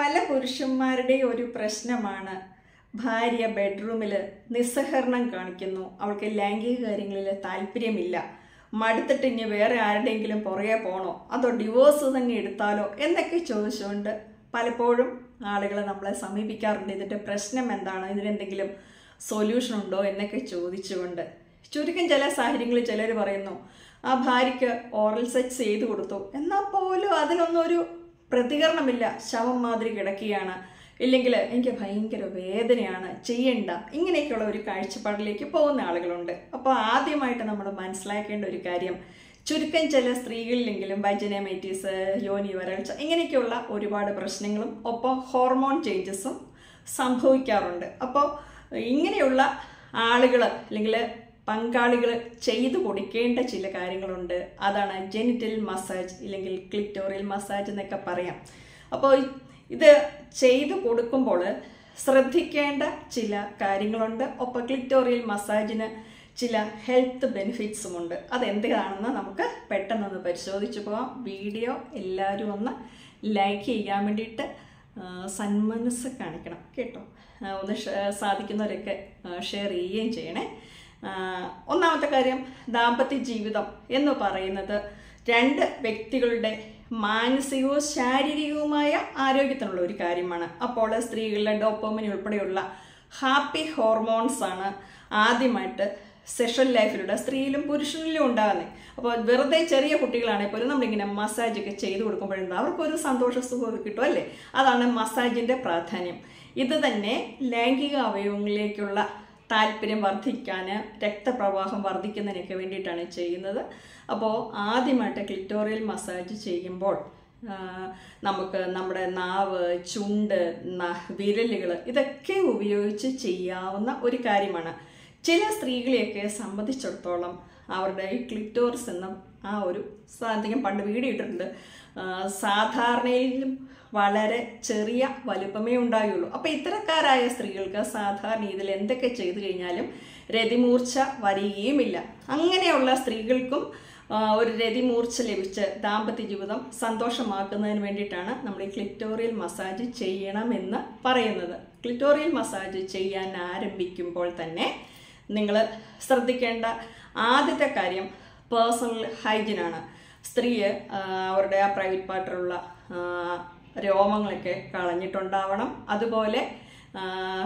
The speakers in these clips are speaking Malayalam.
പല പുരുഷന്മാരുടെയും ഒരു പ്രശ്നമാണ് ഭാര്യ ബെഡ്റൂമിൽ നിസ്സഹരണം കാണിക്കുന്നു അവൾക്ക് ലൈംഗിക കാര്യങ്ങളിൽ താല്പര്യമില്ല മടുത്തിട്ട് ഇനി വേറെ ആരുടെയെങ്കിലും പുറകെ പോണോ അതോ ഡിവോഴ്സ് തന്നെ എടുത്താലോ എന്നൊക്കെ ചോദിച്ചുകൊണ്ട് പലപ്പോഴും ആളുകൾ നമ്മളെ സമീപിക്കാറുണ്ട് ഇതിൻ്റെ പ്രശ്നം എന്താണ് ഇതിനെന്തെങ്കിലും സൊല്യൂഷൻ ഉണ്ടോ എന്നൊക്കെ ചോദിച്ചുകൊണ്ട് ചുരുക്കം ചില സാഹചര്യങ്ങളിൽ ചിലർ പറയുന്നു ആ ഭാര്യയ്ക്ക് ഓറൽ സെക്സ് ചെയ്തു കൊടുത്തു എന്നാൽ പോലും അതിനൊന്നും ഒരു പ്രതികരണമില്ല ശവം മാതിരി കിടക്കുകയാണ് ഇല്ലെങ്കിൽ എനിക്ക് ഭയങ്കര വേദനയാണ് ചെയ്യണ്ട ഇങ്ങനെയൊക്കെയുള്ള ഒരു കാഴ്ചപ്പാടിലേക്ക് പോകുന്ന ആളുകളുണ്ട് അപ്പോൾ ആദ്യമായിട്ട് നമ്മൾ മനസ്സിലാക്കേണ്ട ഒരു കാര്യം ചുരുക്കം ചില സ്ത്രീകളിലെങ്കിലും വൈജനമൈറ്റീസ് യോനി വരൾച്ച ഇങ്ങനെയൊക്കെയുള്ള ഒരുപാട് പ്രശ്നങ്ങളും ഒപ്പം ഹോർമോൺ ചേഞ്ചസും സംഭവിക്കാറുണ്ട് അപ്പോൾ ഇങ്ങനെയുള്ള ആളുകൾ അല്ലെങ്കിൽ പങ്കാളികൾ ചെയ്തു കൊടുക്കേണ്ട ചില കാര്യങ്ങളുണ്ട് അതാണ് ജെനിറ്റൽ മസാജ് ഇല്ലെങ്കിൽ ക്ലിറ്റോറിയൽ മസാജ് എന്നൊക്കെ പറയാം അപ്പോൾ ഇത് ചെയ്തു കൊടുക്കുമ്പോൾ ശ്രദ്ധിക്കേണ്ട ചില കാര്യങ്ങളുണ്ട് ഒപ്പം ക്ലിറ്റോറിയൽ മസാജിന് ചില ഹെൽത്ത് ബെനിഫിറ്റ്സും ഉണ്ട് അതെന്താണെന്ന് നമുക്ക് പെട്ടെന്നൊന്ന് പരിശോധിച്ച് പോകാം വീഡിയോ എല്ലാവരും ഒന്ന് ലൈക്ക് ചെയ്യാൻ വേണ്ടിയിട്ട് ആ, സന്മനസ് കാണിക്കണം കേട്ടോ ആ, ഒന്ന് ഷ- സാധിക്കുന്നവരൊക്കെ ഷെയർ ചെയ്യുകയും ചെയ്യണേ ആ, ഒന്നാമത്തെ കാര്യം ദാമ്പത്യ ജീവിതം എന്ന് പറയുന്നത് രണ്ട് വ്യക്തികളുടെ മാനസികവും ശാരീരികവുമായ ആരോഗ്യത്തിനുള്ള ഒരു കാര്യമാണ് അപ്പോൾ സ്ത്രീകളുടെ ഡോപ്പോമിൻ ഉൾപ്പെടെയുള്ള ഹാപ്പി ഹോർമോൺസ് ആണ് ആദ്യമായിട്ട് സെഷൽ ലൈഫിലൂടെ സ്ത്രീയിലും പുരുഷനിലും ഉണ്ടാകുന്നത് അപ്പോൾ വെറുതെ ചെറിയ കുട്ടികളാണെങ്കിൽ പോലും നമ്മളിങ്ങനെ മസാജ് ഒക്കെ ചെയ്തു കൊടുക്കുമ്പോഴെന്താ അവർക്കൊരു സന്തോഷ സുഖമൊക്കെ കിട്ടും അല്ലേ അതാണ് മസാജിൻ്റെ പ്രാധാന്യം ഇത് തന്നെ ലൈംഗിക അവയവങ്ങളിലേക്കുള്ള താല്പര്യം വർദ്ധിക്കാൻ രക്തപ്രവാഹം വർദ്ധിക്കുന്നതിനൊക്കെ വേണ്ടിയിട്ടാണ് ചെയ്യുന്നത് അപ്പോൾ ആദ്യമായിട്ട് ക്ലിറ്റോറിയൽ മസാജ് ചെയ്യുമ്പോൾ ആ, നമുക്ക് നമ്മുടെ നാവ് ചുണ്ട് വിരലുകൾ ഇതൊക്കെ ഉപയോഗിച്ച് ചെയ്യാവുന്ന ഒരു കാര്യമാണ് ചില സ്ത്രീകളെയൊക്കെ സംബന്ധിച്ചിടത്തോളം അവരുടെ ഈ ക്ലിറ്റോറിസ് എന്ന ആ ഒരു സാധനം പണ്ട് വീഡിയോ ഇട്ടിട്ടുണ്ട് ആ, സാധാരണയിലും വളരെ ചെറിയ വലുപ്പമേ ഉണ്ടാകുള്ളൂ അപ്പോൾ ഇത്തരക്കാരായ സ്ത്രീകൾക്ക് സാധാരണ ഇതിൽ എന്തൊക്കെ ചെയ്തു കഴിഞ്ഞാലും രതിമൂർച്ച വരികയുമില്ല അങ്ങനെയുള്ള സ്ത്രീകൾക്കും ആ, ഒരു രതിമൂർച്ച ലഭിച്ച് ദാമ്പത്യ ജീവിതം സന്തോഷമാക്കുന്നതിന് വേണ്ടിയിട്ടാണ് നമ്മൾ ഈ ക്ലിറ്റോറിയൽ മസാജ് ചെയ്യണമെന്ന് പറയുന്നത് ക്ലിറ്റോറിയൽ മസാജ് ചെയ്യാൻ ആരംഭിക്കുമ്പോൾ തന്നെ നിങ്ങൾ ശ്രദ്ധിക്കേണ്ട ആദ്യത്തെ കാര്യം പേഴ്സണൽ ഹൈജീനാണ് സ്ത്രീ ആ, അവരുടെ ആ പ്രൈവറ്റ് പാർട്ടിലുള്ള ആ, രോമങ്ങളൊക്കെ കളഞ്ഞിട്ടുണ്ടാവണം അതുപോലെ ആ,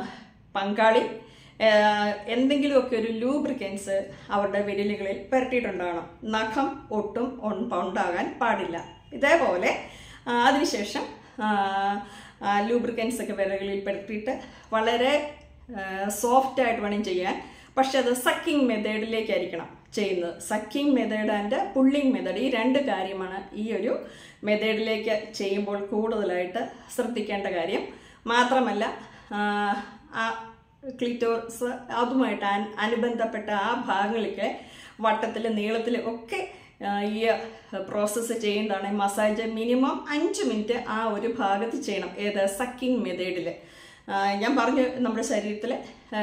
പങ്കാളി ആ, എന്തെങ്കിലുമൊക്കെ ഒരു ലൂബ്രിക്കൻസ് അവരുടെ വിരലുകളിൽ പുരട്ടിയിട്ടുണ്ടാകണം നഖം ഒട്ടും ഉൺ- ഉണ്ടാകാൻ പാടില്ല ഇതേപോലെ ആ, അതിനുശേഷം ലൂബ്രിക്കൻസ് ഒക്കെ വിരലുകളിൽ പുരട്ടിയിട്ട് വളരെ സോഫ്റ്റ് ആയിട്ട് വേണം ചെയ്യാൻ പക്ഷെ അത് സക്കിംഗ് മെത്തേഡിലേക്കായിരിക്കണം ചെയ്യുന്നത് sucking method and pulling method ഈ രണ്ട് കാര്യമാണ് ഈ ഒരു മെത്തേഡിലേക്ക് ചെയ്യുമ്പോൾ കൂടുതലായിട്ട് ശ്രദ്ധിക്കേണ്ട കാര്യം മാത്രമല്ല ആ, ആ ക്ലിറ്റോർസ് അതുമായിട്ട് അൻ- അനുബന്ധപ്പെട്ട ആ ഭാഗങ്ങളിലേക്ക് വട്ടത്തിൽ നീളത്തിൽ ഒക്കെ ആ, ഈ പ്രോസസ്സ് ചെയ്യുന്നതാണ് മസാജ് മിനിമം അഞ്ച് മിനിറ്റ് ആ ഒരു ഭാഗത്ത് ചെയ്യണം ഏത് സക്കിംഗ് മെത്തേഡിൽ ഞാൻ പറഞ്ഞു നമ്മുടെ ശരീരത്തിൽ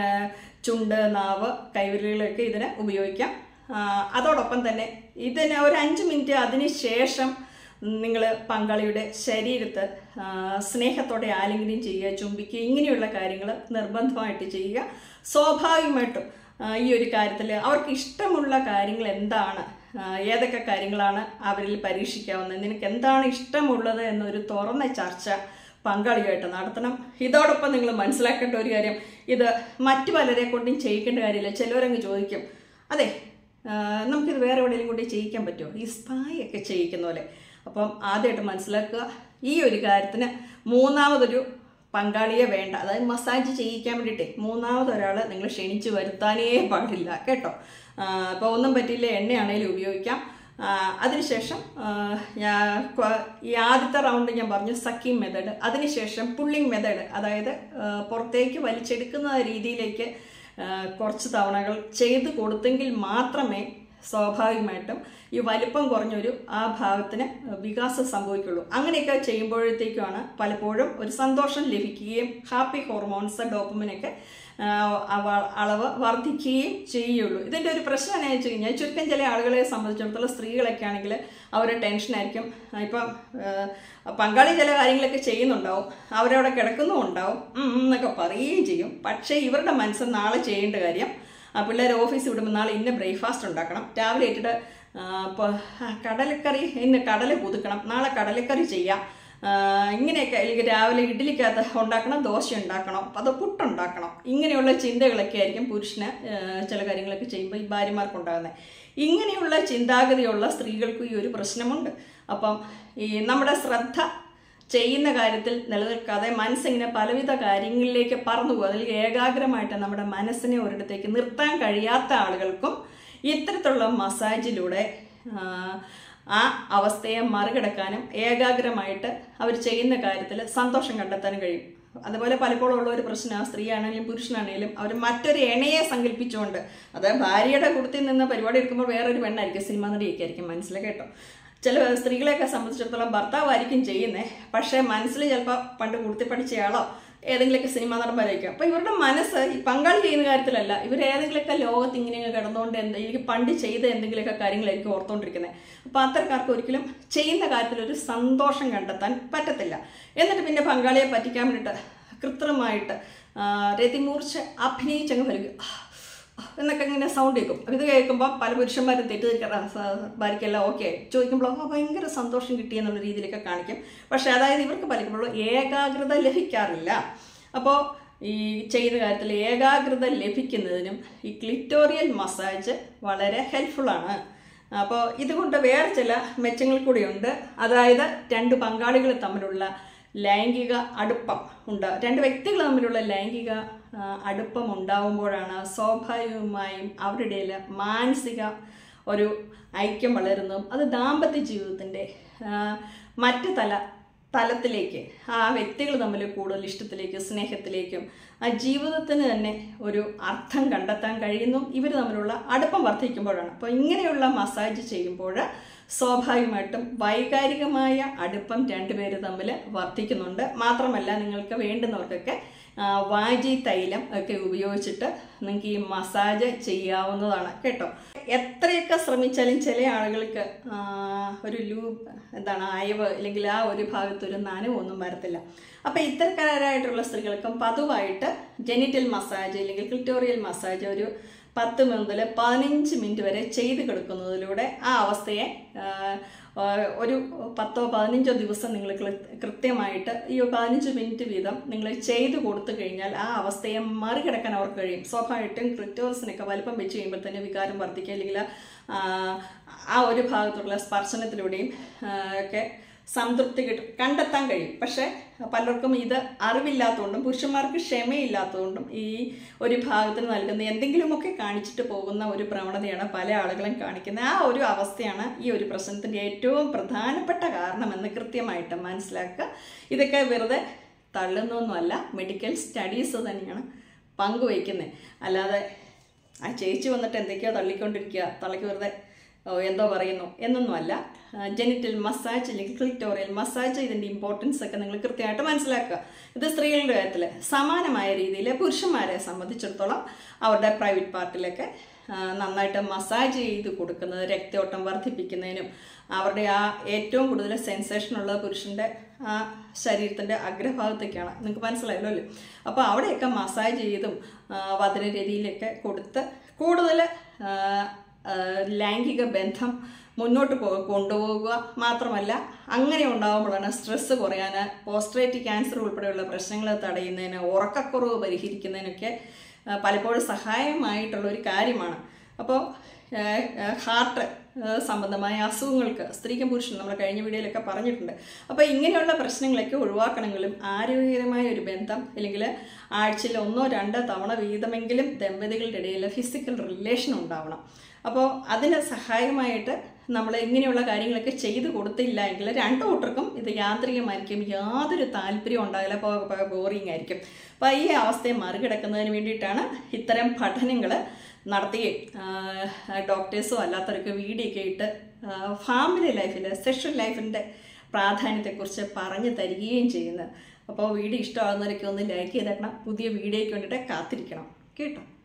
ചുണ്ട് നാവ് കൈവിരലുകളൊക്കെ ഇതിന് ഉപയോഗിക്കാം ആ, അതോടൊപ്പം തന്നെ ഇതിന് ഒരു അഞ്ച് മിനിറ്റ് അതിന് ശേഷം നിങ്ങൾ പങ്കാളിയുടെ ശരീരത്ത് ആ, സ്നേഹത്തോടെ ആലിംഗനം ചെയ്യുക ചുംബിക്കുക ഇങ്ങനെയുള്ള കാര്യങ്ങൾ നിർബന്ധമായിട്ട് ചെയ്യുക സ്വാഭാവികമായിട്ടും ആ, ഈ ഒരു കാര്യത്തിൽ അവർക്ക് ഇഷ്ടമുള്ള കാര്യങ്ങൾ എന്താണ് ആ, ഏതൊക്കെ കാര്യങ്ങളാണ് അവരിൽ പരീക്ഷിക്കാവുന്നത് നിനക്ക് എന്താണ് ഇഷ്ടമുള്ളത് എന്നൊരു തുറന്ന ചർച്ച പങ്കാളിയായിട്ട് നടത്തണം ഇതോടൊപ്പം നിങ്ങൾ മനസ്സിലാക്കേണ്ട ഒരു കാര്യം ഇത് മറ്റു പലരെ കൊണ്ടും ചെയ്യിക്കേണ്ട കാര്യമില്ല ചിലവരങ്ങ് ചോദിക്കും അതെ ആ, നമുക്കിത് വേറെ എവിടെയെങ്കിലും കൊണ്ട് ചെയ്യിക്കാൻ പറ്റുമോ ഈ സ്പായ് ഒക്കെ ചെയ്യിക്കുന്ന പോലെ അപ്പം ആദ്യമായിട്ട് മനസ്സിലാക്കുക ഈ ഒരു കാര്യത്തിന് മൂന്നാമതൊരു പങ്കാളിയെ വേണ്ട അതായത് മസാജ് ചെയ്യിക്കാൻ വേണ്ടിയിട്ടേ മൂന്നാമത് ഒരാൾ നിങ്ങൾ ക്ഷണിച്ച് വരുത്താനേ പാടില്ല കേട്ടോ അപ്പോൾ ഒന്നും പറ്റിയില്ല എണ്ണയാണേലും ഉപയോഗിക്കാം ആ, അതിനുശേഷം ആ, ഞാൻ ക്വ- ഈ ആദ്യത്തെ റൗണ്ട് ഞാൻ പറഞ്ഞു സക്കിങ് മെത്തേഡ് അതിനുശേഷം പുള്ളിങ് മെത്തേഡ് അതായത് ആ, പുറത്തേക്ക് വലിച്ചെടുക്കുന്ന രീതിയിലേക്ക് ആ, കുറച്ച് തവണകൾ ചെയ്ത് കൊടുത്തെങ്കിൽ മാത്രമേ സ്വാഭാവികമായിട്ടും ഈ വലിപ്പം കുറഞ്ഞൊരു ആ ഭാഗത്തിന് വികാസം സംഭവിക്കുള്ളൂ അങ്ങനെയൊക്കെ ചെയ്യുമ്പോഴത്തേക്കുമാണ് പലപ്പോഴും ഒരു സന്തോഷം ലഭിക്കുകയും ഹാപ്പി ഹോർമോൺസ് ഡോപ്പമിനൊക്കെ ആ, അവ- അളവ് വർദ്ധിക്കുകയും ചെയ്യുള്ളൂ ഇതിൻ്റെ ഒരു പ്രശ്നം എന്നാ വെച്ച് കഴിഞ്ഞാൽ ചുരുക്കം ചില ആളുകളെ സംബന്ധിച്ചിടത്തോളം സ്ത്രീകളൊക്കെ ആണെങ്കിൽ അവർ ടെൻഷനായിരിക്കും ഇപ്പം ആ, പങ്കാളി ചില കാര്യങ്ങളൊക്കെ ചെയ്യുന്നുണ്ടാവും അവരവിടെ കിടക്കുന്നുമുണ്ടാവും ഉം ഉം എന്നൊക്കെ പറയുകയും ചെയ്യും പക്ഷേ ഇവരുടെ മനസ്സ് നാളെ ചെയ്യേണ്ട കാര്യം ആ പിള്ളേർ ഓഫീസിൽ വിടുമ്പോൾ നാളെ ഇന്ന ബ്രേക്ക്ഫാസ്റ്റ് ഉണ്ടാക്കണം രാവിലെ ഇട്ടിട്ട് ഇപ്പോൾ കടലക്കറി ഇന്ന് കടല പുതുക്കണം നാളെ കടലക്കറി ചെയ്യാം ആ, ഇങ്ങനെയൊക്കെ അല്ലെങ്കിൽ രാവിലെ ഇഡ്ഡലിക്കകത്ത് ഉണ്ടാക്കണം ദോശ ഉണ്ടാക്കണം അത് പുട്ടുണ്ടാക്കണം ഇങ്ങനെയുള്ള ചിന്തകളൊക്കെ ആയിരിക്കും പുരുഷന് ആ, ചില കാര്യങ്ങളൊക്കെ ചെയ്യുമ്പോൾ ഈ ഭാര്യമാർക്ക് ഉണ്ടാകുന്നത് ഇങ്ങനെയുള്ള ചിന്താഗതിയുള്ള സ്ത്രീകൾക്ക് ഈ ഒരു പ്രശ്നമുണ്ട് അപ്പം ഈ നമ്മുടെ ശ്രദ്ധ ചെയ്യുന്ന കാര്യത്തിൽ നിലനിൽക്കാതെ മനസ്സിങ്ങനെ പലവിധ കാര്യങ്ങളിലേക്ക് പറന്നു പോകും അതിൽ ഏകാഗ്രമായിട്ട് നമ്മുടെ മനസ്സിനെ ഒരിടത്തേക്ക് നിർത്താൻ കഴിയാത്ത ആളുകൾക്കും ഇത്തരത്തിലുള്ള മസാജിലൂടെ ആ, ആ അവസ്ഥയെ മറികടക്കാനും ഏകാഗ്രമായിട്ട് അവർ ചെയ്യുന്ന കാര്യത്തിൽ സന്തോഷം കണ്ടെത്താനും കഴിയും അതുപോലെ പലപ്പോഴും ഉള്ള ഒരു പ്രശ്നം സ്ത്രീ ആണെങ്കിലും പുരുഷനാണെങ്കിലും അവർ മറ്റൊരു എണയെ സങ്കല്പിച്ചുകൊണ്ട് അത് ഭാര്യയുടെ കുടുത്തിൽ നിന്ന് പരിപാടി എടുക്കുമ്പോൾ വേറൊരു പെണ്ണായിരിക്കും സിനിമ നടിയൊക്കെ ആയിരിക്കും മനസ്സിൽ കേട്ടോ ചില സ്ത്രീകളെയൊക്കെ സംബന്ധിച്ചിടത്തോളം ഭർത്താവായിരിക്കും ചെയ്യുന്നേ പക്ഷേ മനസ്സിൽ ചിലപ്പോൾ പണ്ട് കുടുത്തി പഠിച്ചയാളോ ഏതെങ്കിലുമൊക്കെ സിനിമ നടന്മാരായിരിക്കും അപ്പോൾ ഇവരുടെ മനസ്സ് ഈ പങ്കാളി ചെയ്യുന്ന കാര്യത്തിലല്ല ഇവർ ഏതെങ്കിലുമൊക്കെ ലോകത്ത് ഇങ്ങനെ കിടന്നുകൊണ്ട് എന്ത് എനിക്ക് പണ്ട് ചെയ്ത എന്തെങ്കിലുമൊക്കെ കാര്യങ്ങളായിരിക്കും ഓർത്തുകൊണ്ടിരിക്കുന്നത് അപ്പോൾ അത്തരക്കാർക്ക് ഒരിക്കലും ചെയ്യുന്ന കാര്യത്തിൽ ഒരു സന്തോഷം കണ്ടെത്താൻ പറ്റത്തില്ല എന്നിട്ട് പിന്നെ പങ്കാളിയെ പറ്റിക്കാൻ വേണ്ടിയിട്ട് കൃത്രിമമായിട്ട് ആ, രതിമൂർച്ച അഭിനയിച്ചങ്ങ് ഫലിക്കും എന്നൊക്കെ ഇങ്ങനെ സൗണ്ട് കേൾക്കും അപ്പോൾ ഇത് കേൾക്കുമ്പോൾ പല പുരുഷന്മാരും തെറ്റിദ്ധരിക്കാറ് ഭാര്യയ്ക്കെല്ലാം ഓക്കെ ചോദിക്കുമ്പോൾ ആ ഭയങ്കര സന്തോഷം കിട്ടി എന്നുള്ള രീതിയിലൊക്കെ കാണിക്കും പക്ഷേ അതായത് ഇവർക്ക് പലപ്പോഴും ഏകാഗ്രത ലഭിക്കാറില്ല അപ്പോൾ ഈ ചെയ്യുന്ന കാര്യത്തിൽ ഏകാഗ്രത ലഭിക്കുന്നതിനും ഈ ക്ലിറ്റോറിയൽ മസാജ് വളരെ ഹെൽപ്ഫുള്ളാണ് അപ്പോൾ ഇതുകൊണ്ട് വേറെ ചില മെച്ചങ്ങൾ കൂടിയുണ്ട് അതായത് രണ്ട് പങ്കാളികൾ തമ്മിലുള്ള ലൈംഗിക അടുപ്പം ഉണ്ട് രണ്ട് വ്യക്തികൾ തമ്മിലുള്ള ലൈംഗിക ആ, അടുപ്പം ഉണ്ടാവുമ്പോഴാണ് സ്വാഭാവികമായും അവരുടെ ഇടയിൽ മാനസിക ഒരു ഐക്യം വളരുന്നതും അത് ദാമ്പത്യ ജീവിതത്തിൻ്റെ ആ, മറ്റ് തല തലത്തിലേക്ക് ആ വ്യക്തികൾ തമ്മിൽ കൂടുതൽ ഇഷ്ടത്തിലേക്കും സ്നേഹത്തിലേക്കും ആ ജീവിതത്തിന് തന്നെ ഒരു അർത്ഥം കണ്ടെത്താൻ കഴിയുന്നു ഇവർ തമ്മിലുള്ള അടുപ്പം വർദ്ധിക്കുമ്പോഴാണ് അപ്പോൾ ഇങ്ങനെയുള്ള മസാജ് ചെയ്യുമ്പോൾ സ്വാഭാവികമായിട്ടും വൈകാരികമായ അടുപ്പം രണ്ടുപേര് തമ്മിൽ വർദ്ധിക്കുന്നുണ്ട് മാത്രമല്ല നിങ്ങൾക്ക് വേണ്ടുന്നവർക്കൊക്കെ ആ, വാജി തൈലം ഒക്കെ ഉപയോഗിച്ചിട്ട് നിങ്ങൾക്ക് ഈ മസാജ് ചെയ്യാവുന്നതാണ് കേട്ടോ എത്രയൊക്കെ ശ്രമിച്ചാലും ചില ആളുകൾക്ക് ആ, ഒരു ലൂബ് എന്താണ് അയവ് അല്ലെങ്കിൽ ആ ഒരു ഭാഗത്ത് ഒരു നനവൊന്നും വരത്തില്ല അപ്പോൾ ഇത്തരക്കാരായിട്ടുള്ള സ്ത്രീകൾക്കും പതിവായിട്ട് ജെനിറ്റൽ മസാജ് അല്ലെങ്കിൽ ക്ലിറ്റോറിയൽ മസാജ് ഒരു പത്ത് മുതൽ പതിനഞ്ച് മിനിറ്റ് വരെ ചെയ്ത് കൊടുക്കുന്നതിലൂടെ ആ അവസ്ഥയെ ആ, ആ, ഒരു പത്തോ പതിനഞ്ചോ ദിവസം നിങ്ങൾ കൃത്യമായിട്ട് ഈ പതിനഞ്ച് മിനിറ്റ് വീതം നിങ്ങൾ ചെയ്ത് കൊടുത്തു കഴിഞ്ഞാൽ ആ അവസ്ഥയെ മറികടക്കാൻ അവർക്ക് കഴിയും സ്വാഭാവികമായിട്ടും ക്രിറ്റോസിനൊക്കെ വലിപ്പം വെച്ച് കഴിയുമ്പോൾ തന്നെ വികാരം വർദ്ധിക്കുക അല്ലെങ്കിൽ ആ, ആ ഒരു ഭാഗത്തുള്ള സ്പർശനത്തിലൂടെയും ആ, ഒക്കെ സംതൃപ്തി കിട്ടും കണ്ടെത്താൻ കഴിയും പക്ഷേ പലർക്കും ഇത് അറിവില്ലാത്തതുകൊണ്ടും പുരുഷന്മാർക്ക് ക്ഷമയില്ലാത്തതുകൊണ്ടും ഈ ഒരു ഭാഗത്തിന് നൽകുന്ന എന്തെങ്കിലുമൊക്കെ കാണിച്ചിട്ട് പോകുന്ന ഒരു പ്രവണതയാണ് പല ആളുകളും കാണിക്കുന്നത് ആ ഒരു അവസ്ഥയാണ് ഈ ഒരു പ്രശ്നത്തിൻ്റെ ഏറ്റവും പ്രധാനപ്പെട്ട കാരണമെന്ന് കൃത്യമായിട്ട് മനസ്സിലാക്കുക ഇതൊക്കെ വെറുതെ തള്ളുന്നൊന്നുമല്ല മെഡിക്കൽ സ്റ്റഡീസ് തന്നെയാണ് പങ്കുവയ്ക്കുന്നത് അല്ലാതെ ആ ചേച്ചി വന്നിട്ട് എന്തൊക്കെയോ തള്ളിക്കൊണ്ടിരിക്കുക തള്ളയ്ക്ക് വെറുതെ ഓ, എന്തോ പറയുന്നു എന്നൊന്നുമല്ല ജെനിറ്റൽ മസാജ് അല്ലെങ്കിൽ ക്ലിറ്റോറിയൽ മസാജ് ഇതിൻ്റെ ഇമ്പോർട്ടൻസ് ഒക്കെ നിങ്ങൾ കൃത്യമായിട്ട് മനസ്സിലാക്കുക ഇത് സ്ത്രീകളുടെ കാര്യത്തിൽ സമാനമായ രീതിയിൽ പുരുഷന്മാരെ സംബന്ധിച്ചിടത്തോളം അവരുടെ പ്രൈവറ്റ് പാർട്ടിലൊക്കെ ആ, നന്നായിട്ട് മസാജ് ചെയ്ത് കൊടുക്കുന്നത് രക്തയോട്ടം വർദ്ധിപ്പിക്കുന്നതിനും അവരുടെ ആ ഏറ്റവും കൂടുതൽ സെൻസേഷൻ ഉള്ള പുരുഷൻ്റെ ആ ശരീരത്തിൻ്റെ അഗ്രഭാഗത്തേക്കാണ് നിങ്ങൾക്ക് മനസ്സിലായല്ലോ അല്ലേ അപ്പോൾ അവിടെയൊക്കെ മസാജ് ചെയ്തും ആ, വദനരീതിയിലൊക്കെ കൊടുത്ത് കൂടുതൽ ആ, ആ, ലൈംഗിക ബന്ധം മുന്നോട്ട് കൊ- കൊണ്ടുപോകുക മാത്രമല്ല അങ്ങനെ ഉണ്ടാകുമ്പോഴാണ് സ്ട്രെസ്സ് കുറയാൻ പോസ്ട്രേറ്റ് ക്യാൻസർ ഉൾപ്പെടെയുള്ള പ്രശ്നങ്ങൾ തടയുന്നതിന് ഉറക്കക്കുറവ് പരിഹരിക്കുന്നതിനൊക്കെ ആ, പലപ്പോഴും സഹായമായിട്ടുള്ള ഒരു കാര്യമാണ് അപ്പോൾ ഹാർട്ട് സംബന്ധമായ അസുഖങ്ങൾക്ക് സ്ത്രീക്കും പുരുഷനും നമ്മൾ കഴിഞ്ഞ വീഡിയോയിലൊക്കെ പറഞ്ഞിട്ടുണ്ട് അപ്പോൾ ഇങ്ങനെയുള്ള പ്രശ്നങ്ങളൊക്കെ ഒഴിവാക്കണമെങ്കിലും ആരോഗ്യകരമായ ഒരു ബന്ധം അല്ലെങ്കിൽ ആഴ്ചയിൽ ഒന്നോ രണ്ടോ തവണ വീതമെങ്കിലും ദമ്പതികളുടെ ഇടയിൽ ഫിസിക്കൽ റിലേഷൻ ഉണ്ടാവണം അപ്പോൾ അതിന് സഹായകമായിട്ട് നമ്മൾ ഇങ്ങനെയുള്ള കാര്യങ്ങളൊക്കെ ചെയ്തു കൊടുത്തില്ല എങ്കിൽ രണ്ടു കൂട്ടർക്കും ഇത് യാന്ത്രികമായിരിക്കും യാതൊരു താല്പര്യം ഉണ്ടാകില്ല ബോറിംഗ് ആയിരിക്കും അപ്പോൾ ഈ അവസ്ഥയെ മറികടക്കുന്നതിന് വേണ്ടിയിട്ടാണ് ഇത്തരം പഠനങ്ങൾ നടത്തുകയും ആ, ഡോക്ടേഴ്സും അല്ലാത്തവരൊക്കെ വീഡിയോ ഒക്കെ ഇട്ട് ഫാമിലി ലൈഫിൽ സെക്ഷൽ ലൈഫിൻ്റെ പ്രാധാന്യത്തെക്കുറിച്ച് പറഞ്ഞു തരികയും ചെയ്യുന്നത് അപ്പോൾ വീഡിയോ ഇഷ്ടമാകുന്നവരൊക്കെ ഒന്ന് ലൈക്ക് ചെയ്തേക്കണം പുതിയ വീഡിയോയ്ക്ക് വേണ്ടിയിട്ട് കാത്തിരിക്കണം കേട്ടോ